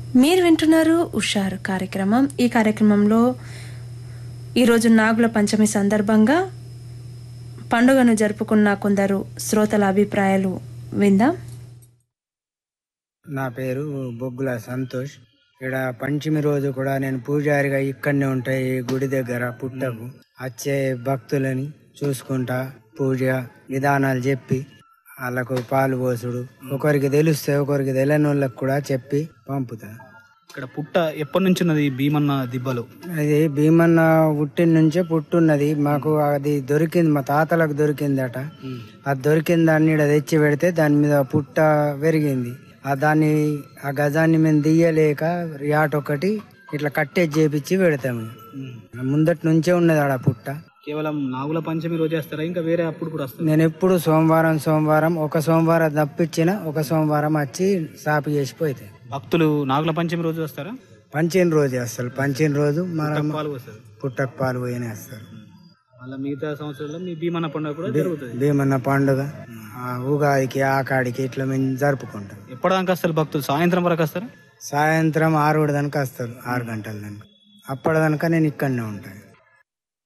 మీరు వింటున్నారు ఉషారు కార్యక్రమం ఈ కార్యక్రమంలో ఈరోజు నాగుల పంచమి సందర్భంగా పండుగను జరుపుకున్న కొందరు శ్రోతల అభిప్రాయాలు విందాం నా పేరు బొగ్గుల సంతోష్ ఇక్కడ పంచమి రోజు కూడా నేను పూజారిగా ఇక్కడనే ఉంటాయి ఈ గుడి దగ్గర పుట్టకు వచ్చే భక్తులని చూసుకుంటా పూజ విధానాలు చెప్పి వాళ్ళకు పాలు పోసుడు ఒకరికి తెలిస్తే ఒకరికి తెలియని వాళ్ళకి కూడా చెప్పి పంపుతా ఇక్కడ పుట్ట ఎప్పటి నుంచి ఉన్నది ఈ భీమన్న దిబ్బలు అది భీమన్న పుట్టిన నుంచే పుట్టున్నది మాకు అది దొరికింది మా తాతలకు దొరికిందట అది దొరికిన దాన్ని ఈడ తెచ్చి పెడితే దాని మీద పుట్ట పెరిగింది ఆ దాన్ని ఆ గజాన్ని మేము తీయలేక యాట్ ఒకటి ఇట్లా కట్టేసి చేపించి పెడతాము ముందటి నుంచే ఉన్నది ఆడ పుట్ట కేవలం నాగుల పంచమి రోజు వేస్తారా ఇంకా వేరే అప్పుడు కూడా వస్తారు నేను ఎప్పుడు సోమవారం సోమవారం ఒక సోమవారం తప్పించిన ఒక సోమవారం వచ్చి సాపి చేసి పోతే భక్తులు నాగుల పంచమి రోజు వస్తారా పంచిన రోజు వేస్తారు పంచిన రోజు మనం పాలు వస్తారు పుట్టకు పాలు పోయినేస్తారు మళ్ళీ మిగతా సంవత్సరాల్లో మీ భీమన్న పండుగ కూడా జరుగుతుంది భీమన్న పండుగ ఆ ఉగాదికి ఆకాడికి ఇట్లా మేము జరుపుకుంటాం ఎప్పటిదాకా వస్తారు భక్తులు సాయంత్రం వరకు వస్తారా సాయంత్రం ఆరు దానికి వస్తారు ఆరు గంటల దానికి అప్పటిదాకా నేను ఇక్కడనే ఉంటాను